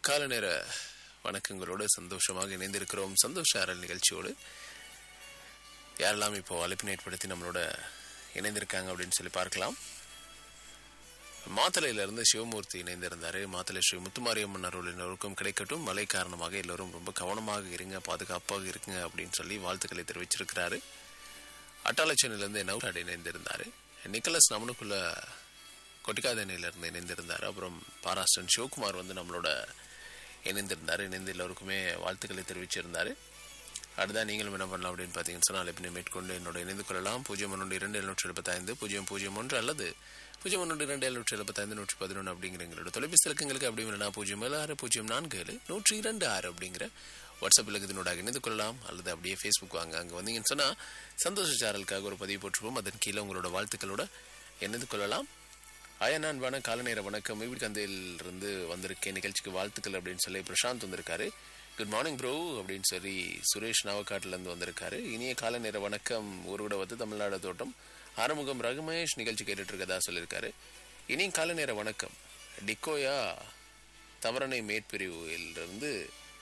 கால நேர வணக்கங்களோடு சந்தோஷமாக இணைந்திருக்கிறோம் சந்தோஷ அரல் நிகழ்ச்சியோடு யாரெல்லாம் இப்போ அழைப்பினை ஏற்படுத்தி நம்மளோட இணைந்திருக்காங்க அப்படின்னு சொல்லி பார்க்கலாம் மாத்தளையில இருந்து சிவமூர்த்தி இணைந்திருந்தாரு மாத்தளை ஸ்ரீ முத்துமாரியம்மன் அருளினருக்கும் கிடைக்கட்டும் மழை காரணமாக எல்லோரும் ரொம்ப கவனமாக இருங்க பாதுகாப்பாக இருக்குங்க அப்படின்னு சொல்லி வாழ்த்துக்களை தெரிவிச்சிருக்கிறாரு அட்டாளச்சனிலிருந்து நவுராடு இணைந்திருந்தாரு நிக்கலஸ் நம்மனுக்குள்ள கொட்டிக்காதனையிலிருந்து இணைந்திருந்தார் அப்புறம் பாராஸ்டன் சிவகுமார் வந்து நம்மளோட இணைந்திருந்தார் இணைந்து எல்லோருக்குமே வாழ்த்துக்களை தெரிவிச்சிருந்தார் அடுத்தா நீங்களும் என்ன பண்ணலாம் அப்படின்னு பார்த்தீங்கன்னு சொன்னால் எப்படி மேற்கொண்டு என்னோட இணைந்து கொள்ளலாம் பூஜ்ஜியம் ஒன்று இரண்டு எழுநூற்றி எழுபத்தைந்து பூஜ்ஜியம் பூஜ்ஜியம் ஒன்று அல்லது பூஜ்ஜியம் ஒன்று இரண்டு எழுநூற்றி எழுபத்தைந்து நூற்றி பதினொன்று அப்படிங்கிற எங்களோட தொலைபேசி இலக்கங்களுக்கு அப்படி இல்லைனா பூஜ்ஜியம் ஏழு ஆறு பூஜ்ஜியம் நான்கு ஏழு நூற்றி இரண்டு ஆறு அப்படிங்கிற வாட்ஸ்அப் இலக்கத்தினோட இணைந்து கொள்ளலாம் அல்லது அப்படியே ஃபேஸ்புக் வாங்க அங்கே வந்தீங்கன்னு சொன்னால் சந்தோஷ சேனலுக்காக ஒரு பதிவு போட்டுருவோம் அதன் கீழே உங்களோட வாழ்த்துக்களோட இணைந்து கொள்ளலாம் ஆயா அன்பான கால நேர வணக்கம் இருந்து வந்திருக்கேன் நிகழ்ச்சிக்கு வாழ்த்துக்கள் அப்படின்னு சொல்லி பிரசாந்த் வந்திருக்காரு குட் மார்னிங் ப்ரோ அப்படின்னு சொல்லி சுரேஷ் நாவக்காட்டிலேருந்து வந்திருக்காரு இனிய கால நேர வணக்கம் ஊரோட வந்து தமிழ்நாடு தோட்டம் ஆறுமுகம் ரகுமேஷ் நிகழ்ச்சி கேட்டுட்டு இருக்கதா சொல்லியிருக்காரு இனிய கால நேர வணக்கம் டிக்கோயா தவறனை மேற்பிரிவிலிருந்து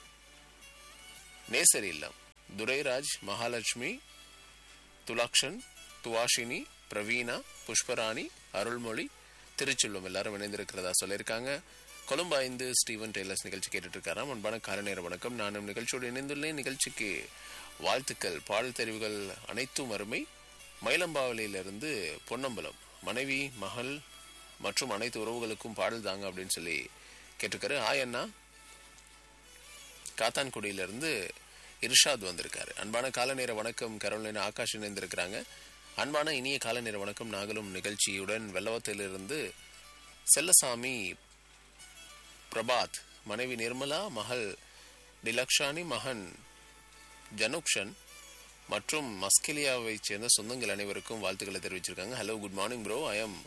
நேசர் இல்லம் துரைராஜ் மகாலட்சுமி துலாக்ஷன் துவாஷினி பிரவீனா புஷ்பராணி அருள்மொழி திருச்செல்வம் எல்லாரும் இணைந்திருக்கிறதா சொல்லியிருக்காங்க கொழும்பு ஐந்து ஸ்டீவன் டெய்லர்ஸ் நிகழ்ச்சி கேட்டுட்டு இருக்காராம் அன்பான காலை நேர வணக்கம் நானும் நிகழ்ச்சியோடு இணைந்துள்ளேன் நிகழ்ச்சிக்கு வாழ்த்துக்கள் பாடல் தெரிவுகள் அனைத்தும் அருமை மயிலம்பாவலியிலிருந்து பொன்னம்பலம் மனைவி மகள் மற்றும் அனைத்து உறவுகளுக்கும் பாடல் தாங்க அப்படின்னு சொல்லி கேட்டிருக்காரு ஆய் அண்ணா காத்தான்குடியிலிருந்து இர்ஷாத் வந்திருக்காரு அன்பான கால நேர வணக்கம் கரோலினா ஆகாஷ் இணைந்திருக்கிறாங்க அன்பான இனிய கால நேர வணக்கம் நாங்களும் நிகழ்ச்சியுடன் வெள்ளவத்திலிருந்து செல்லசாமி பிரபாத் மனைவி நிர்மலா மகள் டிலக்ஷானி மகன் ஜனுக்ஷன் மற்றும் மஸ்கெலியாவை சேர்ந்த சொந்தங்கள் அனைவருக்கும் வாழ்த்துக்களை தெரிவிச்சிருக்காங்க hello good morning bro I am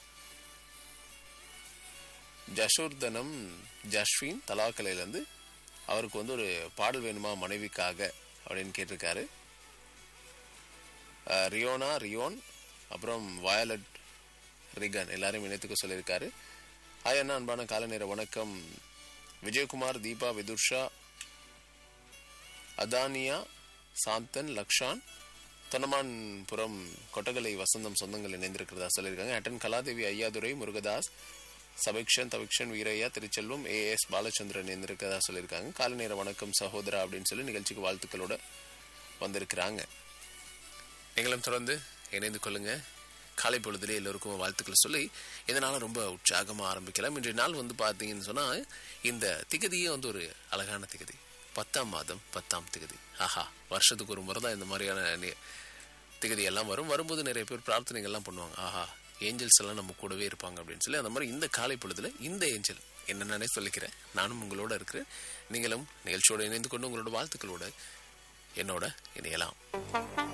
ஜஷோர்தனம் ஜஸ்வின் தலாக்கலையிலேருந்து அவருக்கு வந்து ஒரு பாடல் வேணுமா மனைவிக்காக அப்படின்னு கேட்டிருக்காரு ரியோனா ரியோன் அப்புறம் வயலட் ரிகன் எல்லாரையும் இணைத்துக்க சொல்லியிருக்காரு ஹாய் அண்ணா அன்பான கால நேர வணக்கம் விஜயகுமார் தீபா விதுர்ஷா அதானியா சாந்தன் லக்ஷான் தொன்னமான்புரம் கொட்டகலை வசந்தம் சொந்தங்கள் இணைந்திருக்கிறதா சொல்லியிருக்காங்க அட்டன் கலாதேவி ஐயாதுரை முருகதாஸ் சபிக்ஷன் தவிக்ஷன் வீரையா திருச்செல்வம் ஏ எஸ் பாலச்சந்திரன் இணைந்திருக்கிறதா சொல்லியிருக்காங்க கால நேர வணக்கம் சகோதரா அப்படின்னு சொல்லி நிகழ்ச்சிக்கு வாழ்த்துக்களோட வந்திருக்கிறாங்க நீங்களும் தொடர்ந்து இணைந்து கொள்ளுங்க காலை பொழுதுலேயே எல்லோருக்கும் வாழ்த்துக்களை சொல்லி இதனால ரொம்ப உற்சாகமாக ஆரம்பிக்கலாம் இன்றைய நாள் வந்து பார்த்தீங்கன்னு சொன்னால் இந்த திகதியே வந்து ஒரு அழகான திகதி பத்தாம் மாதம் பத்தாம் திகதி ஆஹா வருஷத்துக்கு ஒரு முறை தான் இந்த மாதிரியான திகதி எல்லாம் வரும் வரும்போது நிறைய பேர் பிரார்த்தனைகள்லாம் பண்ணுவாங்க ஆஹா ஏஞ்சல்ஸ் எல்லாம் நம்ம கூடவே இருப்பாங்க அப்படின்னு சொல்லி அந்த மாதிரி இந்த காலை பொழுதுல இந்த ஏஞ்சல் என்னென்னே சொல்லிக்கிறேன் நானும் உங்களோட இருக்கிறேன் நீங்களும் நிகழ்ச்சியோடு இணைந்து கொண்டு உங்களோட வாழ்த்துக்களோட என்னோட இணையலாம்